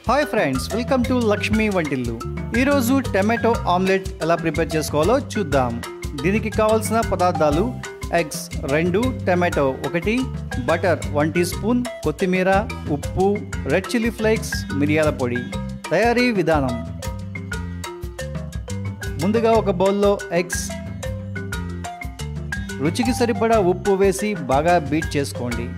hi friends welcome to Lakshmi వంటిల్లు ఈరోజు tomato omelette ఎలా ప్రిపేర్ చేసుకోవాలో చూద్దాం దీనికి కావాల్సిన పదార్థాలు ఎగ్స్ రెండు టమాటో ఒకటి బటర్ వన్ టీ స్పూన్ కొత్తిమీర ఉప్పు రెడ్ చిల్లీ ఫ్లేక్స్ మిరియాల పొడి తయారీ విధానం ముందుగా ఒక బౌల్లో ఎగ్స్ రుచికి సరిపడా ఉప్పు వేసి బాగా బీట్ చేసుకోండి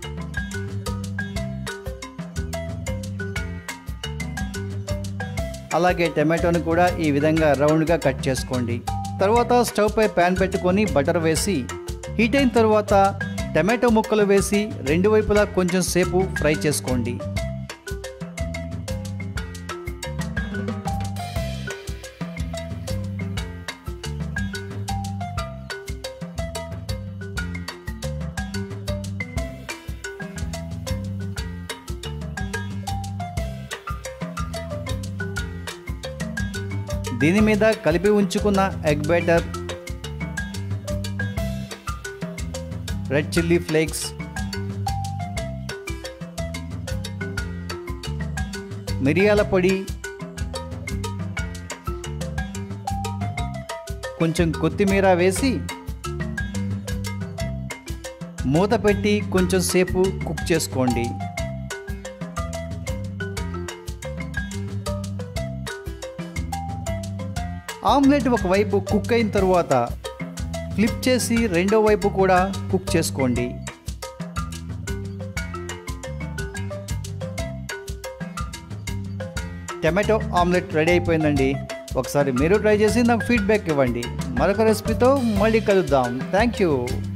అలాగే టమాటోని కూడా ఈ విధంగా రౌండ్గా కట్ చేసుకోండి తర్వాత స్టవ్ పై ప్యాన్ పెట్టుకొని బటర్ వేసి హీట్ అయిన తర్వాత టమాటో ముక్కలు వేసి రెండు వైపులా కొంచెం సేపు ఫ్రై చేసుకోండి దీని మీద కలిపి ఉంచుకున్న egg batter red chilli flakes మిరియాల పొడి కొంచెం కొత్తిమీర వేసి మూత పెట్టి కొంచెం సేపు కుక్ చేసుకోండి ఆమ్లెట్ ఒకవైపు కుక్ అయిన తర్వాత ఫ్లిప్ చేసి రెండో వైపు కూడా కుక్ చేసుకోండి టమాటో ఆమ్లెట్ రెడీ అయిపోయిందండి ఒకసారి మీరు ట్రై చేసి నాకు ఫీడ్బ్యాక్ ఇవ్వండి మరొక రెసిపీతో మళ్ళీ కలుద్దాం థ్యాంక్ యూ